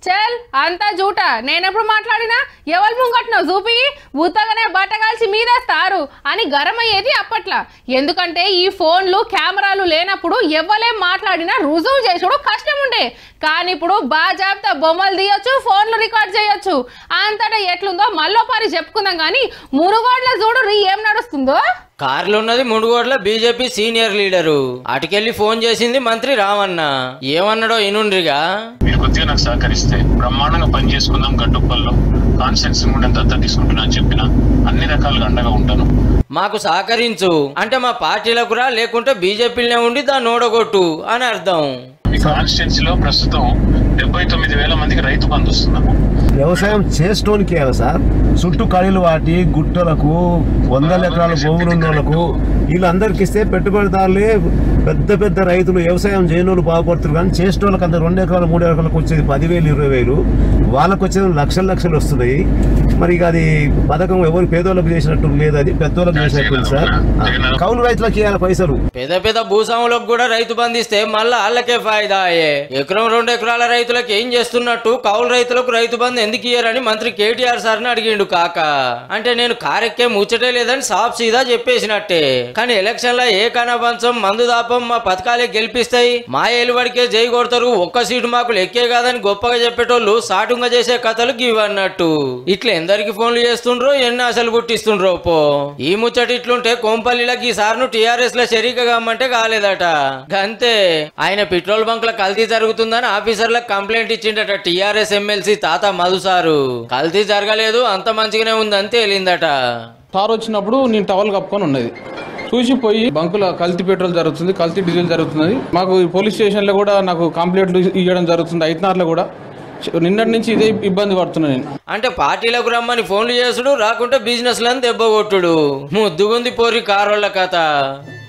చల్ అంతా జూట నేనెప్పుడు మాట్లాడినా ఎవరు ముంగట్నావు చూపి ఉత్తగానే బట్టగాల్చి మీదేస్తారు అని గరం అయ్యేది అప్పట్లా ఎందుకంటే ఈ ఫోన్లు కెమెరాలు లేనప్పుడు ఎవ్వలేం మాట్లాడినా రుజువు చేసుడు కష్టం ఉండే కానీ ఇప్పుడు బాజాబ్తా బొమ్మలు తీయొచ్చు ఫోన్లు రికార్డ్ చేయొచ్చు అంతటా ఎట్లుందో మళ్ళీ పని చెప్పుకుందాం కానీ మునుగోడ్ల చూడు రీ ఏం నడుస్తుందో కార్లు ఉన్నది మునుగోడ్ల బీజేపీ సీనియర్ లీడరు అటుకెళ్లి ఫోన్ చేసింది మంత్రి రామన్న ఏమన్నాడో ఇనుండ్రిగా మీరు కొద్దిగా నాకు సహకరిస్తే బ్రహ్మాండంగా పని చేసుకుందాం గడ్డుప్పల్లో కాన్సెన్స్ కూడా దత్త తీసుకుంటున్నా అని చెప్పిన అన్ని రకాలుగా అండగా ఉంటాను మాకు సహకరించు అంటే మా పార్టీలకు రా లేకుంటే బీజేపీలోనే ఉండి దాన్ని ఓడగొట్టు అని అర్థం మీ కాన్స్టిట్యున్సీలో ప్రస్తుతం డెబ్బై తొమ్మిది వేల మందికి రైతు బంధు వస్తుందమ్మా వ్యవసాయం చేస్తోనికి సార్ చుట్టూ కళలు వాటి గుట్టలకు వందల ఎకరాల భూములు ఉన్న వాళ్ళకు వీళ్ళందరికి ఇస్తే పెట్టుబడిదారులే పెద్ద పెద్ద రైతులు వ్యవసాయం చేయని వాళ్ళు బాగుపడుతున్నారు కానీ చేసేటోళ్ళకి అంత రెండు ఎకరాలు మూడు ఎకరాలకు వచ్చేది పదివేలు ఇరవై వేలు వాళ్ళకు వచ్చేది లక్షల లక్షలు వస్తున్నాయి మరి ఇక అది పథకం ఎవరు పేదోళ్ళకి చేసినట్టు లేదు అది పెద్దోళ్ళకి చేసినట్టు సార్ ఆ, కౌలు రైతులకు ఇవ్వాలి పైసలు పెద్ద పెద్ద భూస్వాములకు కూడా రైతు బంధిస్తే మళ్ళా వాళ్ళకే ఫాయిదా అయ్యే ఎకరం రెండు ఎకరాల రైతులకు ఏం చేస్తున్నట్టు కౌలు రైతులకు రైతు బంధు ఎందుకు ఇయ్యారని మంత్రి కేటీఆర్ సార్ని అడిగిండు కాక అంటే నేను కారెక్కే ముచ్చటే లేదని సాఫ్ సీదా చెప్పేసినట్టే కానీ ఎలక్షన్ లో ఏ కనబంచం మందు దాపం మా పథకాలే గెలిపిస్తాయి మా ఏలుబడికే జై కొడతారు ఒక్క సీటు మాకు లెక్కే కాదని గొప్పగా చెప్పేటోళ్ళు సాటుంగా చేసే కథలు గివ్ అన్నట్టు ఇట్లా ఎందరికి ఫోన్లు చేస్తుండ్రో ఎన్ని ఆశలు పుట్టిస్తుండ్రో పో ఈ ముచ్చట ఇట్లుంటే కోంపల్లిలకి ఈ సార్ను టీఆర్ఎస్ లో షరీక కమ్మంటే కాలేదట గంతే ఆయన పెట్రోల్ బంక్ లో కల్తీ జరుగుతుందని ఆఫీసర్లకు కంప్లైంట్ ఇచ్చిండట టీఆర్ఎస్ ఎమ్మెల్సీ తాత మధు సారు కల్తీ జరగలేదు అంత మంచిగానే ఉందని తేలిందట తారు వచ్చినప్పుడు నేను టవల్ కప్పుకొని ఉన్నది చూసిపోయి బంకులో కల్తీ పెట్రోల్ జరుగుతుంది కల్తీ డీజిల్ జరుగుతుంది మాకు ఈ పోలీస్ స్టేషన్లో కూడా నాకు కంప్లైంట్లు ఇవ్వడం జరుగుతుంది ఐదునార్లో కూడా నిన్నటి నుంచి ఇదే ఇబ్బంది పడుతున్నా నేను అంటే పార్టీలకు రమ్మని ఫోన్లు చేసుడు రాకుంటే బిజినెస్ లను దెబ్బ కొట్టుడు ముద్దుగుంది పోరి కారోళ్ళ కథ